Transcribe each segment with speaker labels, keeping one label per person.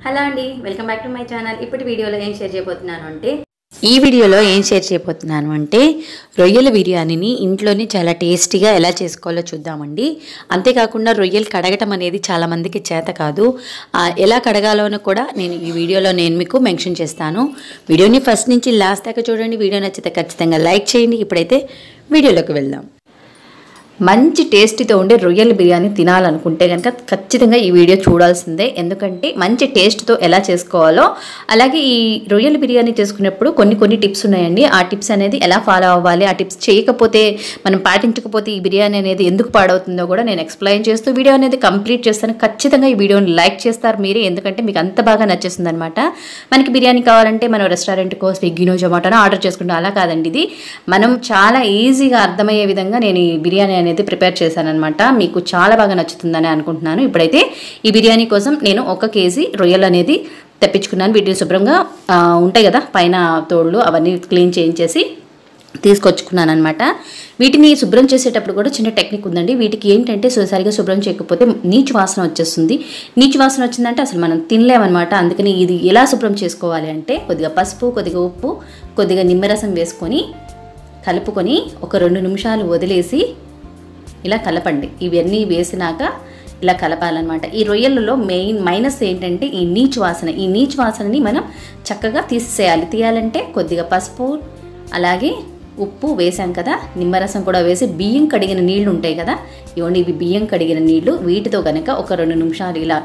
Speaker 1: Hello అండి welcome back to my channel ఇప్పటి వీడియోలో ఏం షేర్ చేయబోతున్నాను అంటే
Speaker 2: ఈ వీడియోలో ఏం షేర్ చేయబోతున్నాను అంటే రొయ్యల బిర్యానీని ఇంట్లోనే చాలా టేస్టీగా ఎలా చేసుకోవాలో చూద్దామండి అంతేకాకుండా రొయ్యలు కడగటం అనేది చాలా మందికి చేత కాదు ఆ, ఎలా కడగాలోనో కూడా నేను ఈ వీడియోలో నేను మీకు మెన్షన్ చేస్తాను వీడియోని ఫస్ట్ నుంచి లాస్ట్ దాకా చూడండి వీడియో నచ్చితే ఖచ్చితంగా లైక్ చేయండి ఇప్పుడైతే వీడియోలోకి వెళ్దాం మంచి టేస్టీతో ఉండే రొయ్యల బిర్యానీ తినాలనుకుంటే కనుక ఖచ్చితంగా ఈ వీడియో చూడాల్సిందే ఎందుకంటే మంచి టేస్ట్తో ఎలా చేసుకోవాలో అలాగే ఈ రొయ్యల బిర్యానీ చేసుకునేప్పుడు కొన్ని కొన్ని టిప్స్ ఉన్నాయండి ఆ టిప్స్ అనేది ఎలా ఫాలో అవ్వాలి ఆ టిప్స్ చేయకపోతే మనం పాటించకపోతే ఈ బిర్యానీ అనేది ఎందుకు పాడవుతుందో కూడా నేను ఎక్స్ప్లెయిన్ చేస్తూ వీడియో అనేది కంప్లీట్ చేస్తాను ఖచ్చితంగా ఈ వీడియోని లైక్ చేస్తారు మీరే ఎందుకంటే మీకు అంత బాగా నచ్చేస్తుంది అనమాట మనకి బిర్యానీ కావాలంటే మనం రెస్టారెంట్కో స్విగ్గీనో జొమాటోనో ఆర్డర్ చేసుకుంటాం అలా కాదండి ఇది మనం చాలా ఈజీగా అర్థమయ్యే విధంగా నేను ఈ బిర్యానీ అనేది ప్రిపేర్ చేశానమాట మీకు చాలా బాగా నచ్చుతుందని అనుకుంటున్నాను ఇప్పుడైతే ఈ బిర్యానీ కోసం నేను ఒక కేజీ రొయ్యలు అనేది తెప్పించుకున్నాను వీటిని శుభ్రంగా ఆ, ఉంటాయి కదా పైన తోళ్ళు అవన్నీ క్లీన్ చేయించేసి తీసుకొచ్చుకున్నాను అనమాట వీటిని శుభ్రం చేసేటప్పుడు కూడా చిన్న టెక్నిక్ ఉందండి వీటికి ఏంటంటే సో సరిగా శుభ్రం చేయకపోతే నీచు వాసన వచ్చేస్తుంది నీచు వాసన వచ్చిందంటే అసలు మనం తినలేమన్నమాట అందుకని ఇది ఎలా శుభ్రం చేసుకోవాలి అంటే కొద్దిగా పసుపు కొద్దిగా ఉప్పు కొద్దిగా నిమ్మరసం వేసుకొని కలుపుకొని ఒక రెండు నిమిషాలు వదిలేసి ఇలా కలపండి ఇవన్నీ వేసినాక ఇలా కలపాలన్నమాట ఈ రొయ్యలలో మెయిన్ మైనస్ ఏంటంటే ఈ నీచు వాసన ఈ నీచు వాసనని మనం చక్కగా తీసేయాలి తీయాలంటే కొద్దిగా పసుపు అలాగే ఉప్పు వేసాం కదా నిమ్మరసం కూడా వేసి బియ్యం కడిగిన నీళ్లు ఉంటాయి కదా ఇవ్వండి ఇవి బియ్యం కడిగిన నీళ్లు వీటితో కనుక ఒక రెండు నిమిషాలు ఇలా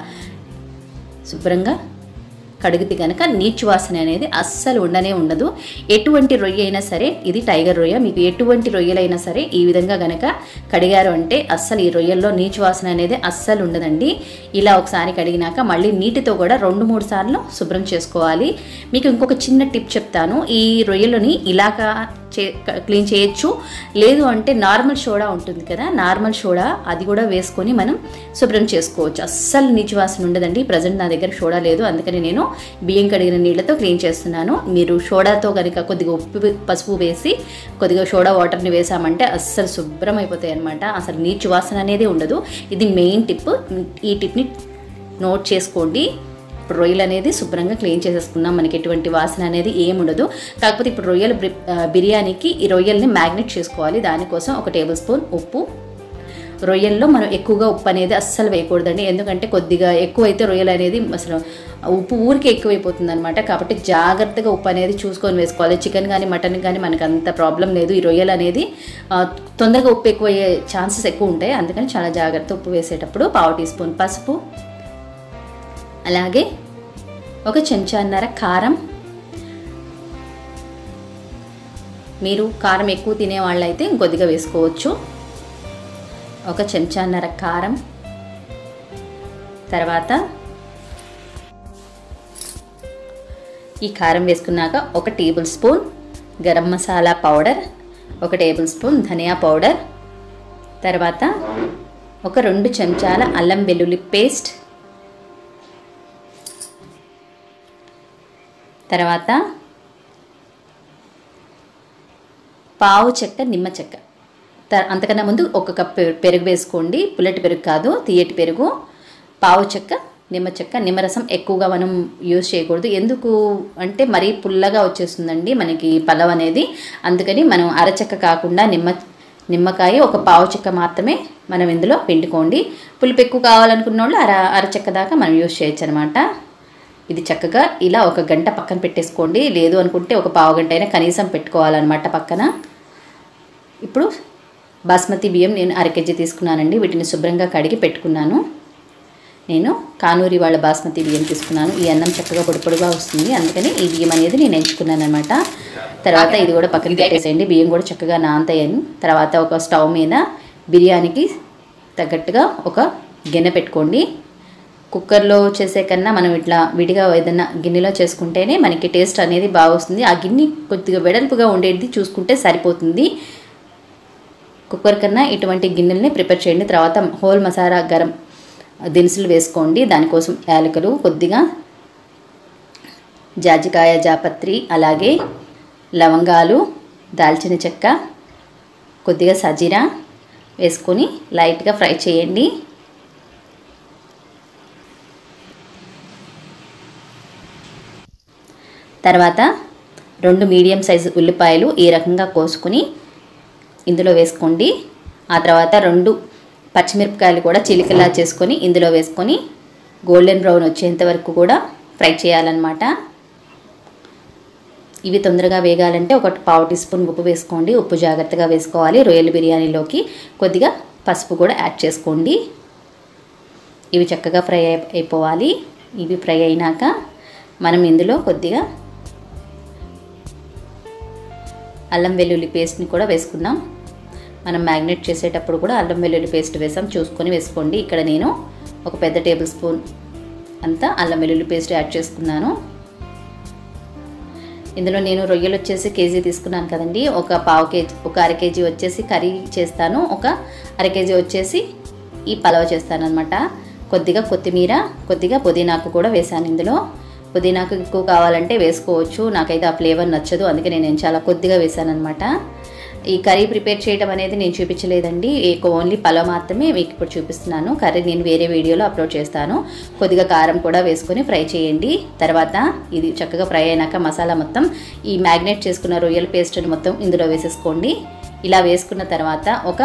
Speaker 2: శుభ్రంగా కడిగితే కనుక నీచు వాసన అనేది అస్సలు ఉండనే ఉండదు ఎటువంటి రొయ్య అయినా సరే ఇది టైగర్ రొయ్య మీకు ఎటువంటి రొయ్యలైనా సరే ఈ విధంగా గనక కడిగారు అంటే అస్సలు ఈ రొయ్యల్లో నీచు వాసన అనేది అస్సలు ఉండదండి ఇలా ఒకసారి కడిగినాక మళ్ళీ నీటితో కూడా రెండు మూడు సార్లు శుభ్రం చేసుకోవాలి మీకు ఇంకొక చిన్న టిప్ చెప్తాను ఈ రొయ్యలని ఇలాగా చే క్లీన్ చేయొచ్చు లేదు అంటే నార్మల్ సోడా ఉంటుంది కదా నార్మల్ సోడా అది కూడా వేసుకొని మనం శుభ్రం చేసుకోవచ్చు అస్సలు నీచు వాసన ఉండదండి ప్రజెంట్ నా దగ్గర సోడా లేదు అందుకని నేను బియ్యం కడిగిన నీళ్ళతో క్లీన్ చేస్తున్నాను మీరు సోడాతో కనుక కొద్దిగా ఉప్పు పసుపు వేసి కొద్దిగా సోడా వాటర్ని వేసామంటే అస్సలు శుభ్రం అయిపోతాయి అనమాట అసలు నీచు వాసన అనేది ఉండదు ఇది మెయిన్ టిప్ ఈ టిప్ని నోట్ చేసుకోండి ఇప్పుడు రొయ్యలు అనేది శుభ్రంగా క్లీన్ చేసేసుకున్నాం మనకి ఎటువంటి వాసన అనేది ఏమి ఉండదు కాకపోతే ఇప్పుడు రొయ్యల బ్రి- ఆ, బిర్యానీకి ఈ రొయ్యల్ని మ్యాగ్నెట్ చేసుకోవాలి దానికోసం ఒక టేబుల్ స్పూన్ ఉప్పు రొయ్యల్లో మనం ఎక్కువగా ఉప్పు అనేది అస్సలు వేయకూడదండి ఎందుకంటే కొద్దిగా ఎక్కువ అయితే రొయ్యలు అనేది అసలు ఉప్పు ఊరికి ఎక్కువైపోతుంది అనమాట కాబట్టి జాగ్రత్తగా ఉప్పు అనేది చూసుకొని వేసుకోవాలి చికెన్ కానీ మటన్ కానీ మనకు అంత ప్రాబ్లం లేదు ఈ రొయ్యలు అనేది ఆ, తొందరగా ఉప్పు ఎక్కువ అయ్యే ఛాన్సెస్ ఎక్కువ ఉంటాయి అందుకని చాలా జాగ్రత్త ఉప్పు వేసేటప్పుడు పావు టీ స్పూన్ పసుపు అలాగే ఒక చెంచాన్నర కారం మీరు కారం ఎక్కువ తినే వాళ్ళైతే ఇంకొద్దిగా వేసుకోవచ్చు ఒక చెంచాన్నర కారం తర్వాత ఈ కారం వేసుకున్నాక ఒక tablespoon garam masala powder ఒక టేబుల్ స్పూన్ ధనియా పౌడర్ తర్వాత ఒక రెండు చెంచాల అల్లం వెల్లుల్లి పేస్ట్ తర్వాత పావు చెక్క నిమ్మ చెక్క త- అంతకన్నా ముందు ఒక కప్ పె- పెరుగు వేసుకోండి పుల్లటి పెరుగు కాదు తీయటి పెరుగు పావు చెక్క నిమ్మ చెక్క నిమ్మరసం ఎక్కువగా మనం యూజ్ చేయకూడదు ఎందుకు అంటే మరీ పుల్లగా వచ్చేస్తుందండి మనకి పలవ్ అనేది అందుకని మనం అరచెక్క కాకుండా నిమ్మ నిమ్మకాయ ఒక పావు చెక్క మాత్రమే మనం ఇందులో పిండుకోండి పులుపు ఎక్కువ కావాలనుకున్న వాళ్ళు అర అరచెక్క దాకా మనం యూజ్ చేయొచ్చు అనమాట ఇది చక్కగా ఇలా ఒక గంట పక్కన పెట్టేసుకోండి లేదు అనుకుంటే ఒక పావు గంట అయినా కనీసం పెట్టుకోవాలన్నమాట పక్కన ఇప్పుడు బాస్మతి బియ్యం నేను అర కేజీ తీసుకున్నానండి వీటిని శుభ్రంగా కడిగి పెట్టుకున్నాను నేను కానూరి వాళ్ళ బాస్మతి బియ్యం తీసుకున్నాను ఈ అన్నం చక్కగా పొడి పొడిగా వస్తుంది అందుకని ఈ బియ్యం అనేది నేను ఎంచుకున్నాను అనమాట తర్వాత ఇది కూడా పక్కన పెట్టేసేయండి బియ్యం కూడా చక్కగా నాంతాయని తర్వాత ఒక స్టవ్ మీద బిర్యానీకి తగ్గట్టుగా ఒక గిన్నె పెట్టుకోండి కుక్కర్లో చేసే కన్నా మనం ఇట్లా విడిగా ఏదైనా గిన్నెలో చేసుకుంటేనే మనకి టేస్ట్ అనేది బాగా వస్తుంది ఆ గిన్నె కొద్దిగా వెడల్పుగా ఉండేది చూసుకుంటే సరిపోతుంది కుక్కర్ కన్నా ఇటువంటి గిన్నెల్ని ప్రిపేర్ చేయండి తర్వాత హోల్ మసాలా గరం దినుసులు వేసుకోండి దానికోసం యాలకులు కొద్దిగా జాజికాయ జాపత్రి అలాగే లవంగాలు దాల్చిన చెక్క కొద్దిగా సజీరా వేసుకొని లైట్గా ఫ్రై చేయండి తర్వాత రెండు మీడియం సైజు ఉల్లిపాయలు ఈ రకంగా కోసుకుని ఇందులో వేసుకోండి ఆ తర్వాత రెండు పచ్చిమిరపకాయలు కూడా చిలికలా చేసుకొని ఇందులో వేసుకొని గోల్డెన్ బ్రౌన్ వచ్చేంత వరకు కూడా ఫ్రై చేయాలన్నమాట ఇవి తొందరగా వేగాలంటే ఒక పావు టీ స్పూన్ ఉప్పు వేసుకోండి ఉప్పు జాగ్రత్తగా వేసుకోవాలి రొయ్యల బిర్యానీలోకి కొద్దిగా పసుపు కూడా యాడ్ చేసుకోండి ఇవి చక్కగా ఫ్రై అయి అయిపోవాలి ఇవి ఫ్రై అయినాక మనం ఇందులో కొద్దిగా అల్లం వెల్లుల్లి పేస్ట్ని కూడా వేసుకుందాం మనం మ్యాగ్నేట్ చేసేటప్పుడు కూడా అల్లం వెల్లుల్లి పేస్ట్ వేసాం చూసుకొని వేసుకోండి ఇక్కడ నేను ఒక పెద్ద టేబుల్ స్పూన్ అంతా అల్లం వెల్లుల్లి పేస్ట్ యాడ్ చేసుకున్నాను ఇందులో నేను రొయ్యలు వచ్చేసి కేజీ తీసుకున్నాను కదండి ఒక పావు కేజీ ఒక అర కేజీ వచ్చేసి కర్రీ చేస్తాను ఒక అర కేజీ వచ్చేసి ఈ పలావ్ చేస్తాను అనమాట కొద్దిగా కొత్తిమీర కొద్దిగా పుదీనాకు కూడా వేసాను ఇందులో పుదీనాకు ఎక్కువ కావాలంటే వేసుకోవచ్చు నాకైతే ఆ ఫ్లేవర్ నచ్చదు అందుకే నేను చాలా కొద్దిగా వేసాను అనమాట ఈ కర్రీ ప్రిపేర్ చేయడం అనేది నేను చూపించలేదండి ఓన్లీ పలావ్ మాత్రమే మీకు ఇప్పుడు చూపిస్తున్నాను కర్రీ నేను వేరే వీడియోలో అప్లోడ్ చేస్తాను కొద్దిగా కారం కూడా వేసుకొని ఫ్రై చేయండి తర్వాత ఇది చక్కగా ఫ్రై అయినాక మసాలా మొత్తం ఈ మ్యాగ్నేట్ చేసుకున్న రొయ్యల పేస్ట్ని మొత్తం ఇందులో వేసేసుకోండి ఇలా వేసుకున్న తర్వాత ఒక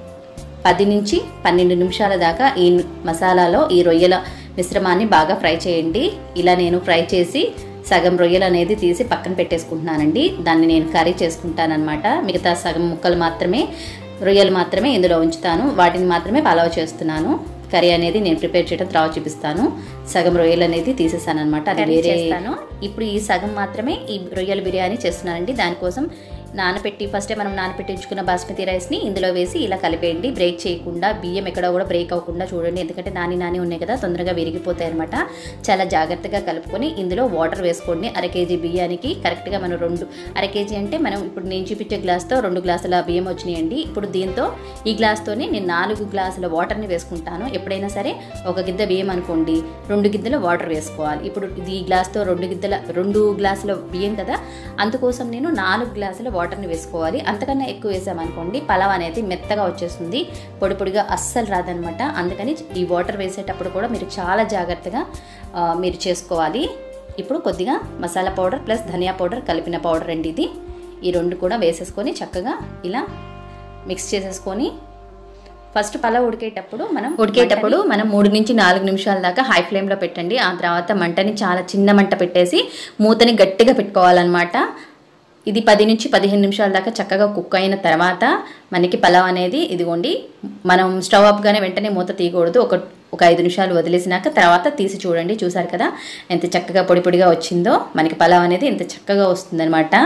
Speaker 2: పది నుంచి పన్నెండు నిమిషాల దాకా ఈ మసాలాలో ఈ రొయ్యల మిశ్రమాన్ని బాగా ఫ్రై చేయండి ఇలా నేను ఫ్రై చేసి సగం రొయ్యలు అనేది తీసి పక్కన పెట్టేసుకుంటున్నానండి దాన్ని నేను కర్రీ చేసుకుంటానమాట మిగతా సగం ముక్కలు మాత్రమే రొయ్యలు మాత్రమే ఇందులో ఉంచుతాను వాటిని మాత్రమే పలావ్ చేస్తున్నాను కర్రీ అనేది నేను ప్రిపేర్ చేయడం తర్వాత చూపిస్తాను సగం రొయ్యలు అనేది తీసేసాను అనమాట అది
Speaker 1: కర్రీ
Speaker 2: వేరే
Speaker 1: చేస్తాను.
Speaker 2: ఇప్పుడు ఈ సగం మాత్రమే ఈ రొయ్యల బిర్యానీ చేస్తున్నానండి దానికోసం నానపెట్టి ఫస్టే మనం నానపెట్టి ఉంచుకున్న బాస్మతి రైస్ని ఇందులో వేసి ఇలా కలిపేయండి బ్రేక్ చేయకుండా బియ్యం ఎక్కడ కూడా బ్రేక్ అవ్వకుండా చూడండి ఎందుకంటే నాని నాని ఉన్నాయి కదా తొందరగా విరిగిపోతాయి అనమాట చాలా జాగ్రత్తగా కలుపుకొని ఇందులో వాటర్ వేసుకోండి అర కేజీ బియ్యానికి కరెక్ట్గా మనం రెండు అర కేజీ అంటే మనం ఇప్పుడు నేను చూపించే గ్లాస్తో రెండు గ్లాసుల బియ్యం వచ్చినాయండి ఇప్పుడు దీంతో ఈ గ్లాస్తోనే నేను నాలుగు గ్లాసుల వాటర్ని వేసుకుంటాను ఎప్పుడైనా సరే ఒక గిద్ద బియ్యం అనుకోండి రెండు గిద్దల వాటర్ వేసుకోవాలి ఇప్పుడు ఇది ఈ గ్లాస్తో రెండు గిద్దల రెండు గ్లాసుల బియ్యం కదా అందుకోసం నేను నాలుగు గ్లాసుల వాటర్ని వేసుకోవాలి అంతకన్నా ఎక్కువ వేసామనుకోండి పలావ్ అనేది మెత్తగా వచ్చేస్తుంది పొడి పొడిగా అస్సలు రాదనమాట అందుకని ఈ వాటర్ వేసేటప్పుడు కూడా మీరు చాలా జాగ్రత్తగా ఆ, మీరు చేసుకోవాలి ఇప్పుడు కొద్దిగా masala powder plus dhaniya powder కలిపిన పౌడర్ అండి ఇది ఈ రెండు కూడా వేసేసుకొని చక్కగా ఇలా మిక్స్ చేసేసుకొని ఫస్ట్ పలావ్ ఉడికేటప్పుడు మనం ఉడికేటప్పుడు మనం మూడు నుంచి నాలుగు నిమిషాల దాకా హై ఫ్లేమ్లో పెట్టండి ఆ తర్వాత మంటని చాలా చిన్న మంట పెట్టేసి మూతని గట్టిగా పెట్టుకోవాలన్నమాట ఇది పది నుంచి పదిహేను నిమిషాల దాకా చక్కగా కుక్ అయిన తర్వాత మనకి పలావ్ అనేది ఇదిగోండి మనం స్టవ్ ఆఫ్గానే వెంటనే మూత తీయకూడదు ఒక ఒక ఐదు నిమిషాలు వదిలేసినాక తర్వాత తీసి చూడండి చూసారు కదా ఎంత చక్కగా పొడి పొడిగా వచ్చిందో మనకి పలావ్ అనేది ఎంత చక్కగా వస్తుందన్నమాట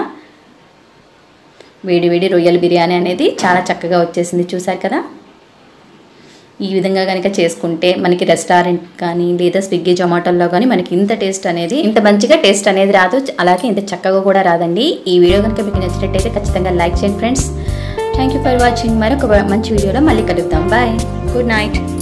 Speaker 2: వేడి వేడి రొయ్యల బిర్యానీ అనేది చాలా చక్కగా వచ్చేసింది చూసారు కదా ఈ విధంగా కనుక చేసుకుంటే మనకి రెస్టారెంట్ కానీ లేదా స్విగ్గీ జొమాటోల్లో కానీ మనకి ఇంత టేస్ట్ అనేది ఇంత మంచిగా టేస్ట్ అనేది రాదు అలాగే ఇంత చక్కగా కూడా రాదండి ఈ వీడియో కనుక మీకు నచ్చినట్టయితే ఖచ్చితంగా లైక్ చేయండి friends thank you for watching మరొక మంచి వీడియోలో మళ్ళీ కలుద్దాం బాయ్ గుడ్ నైట్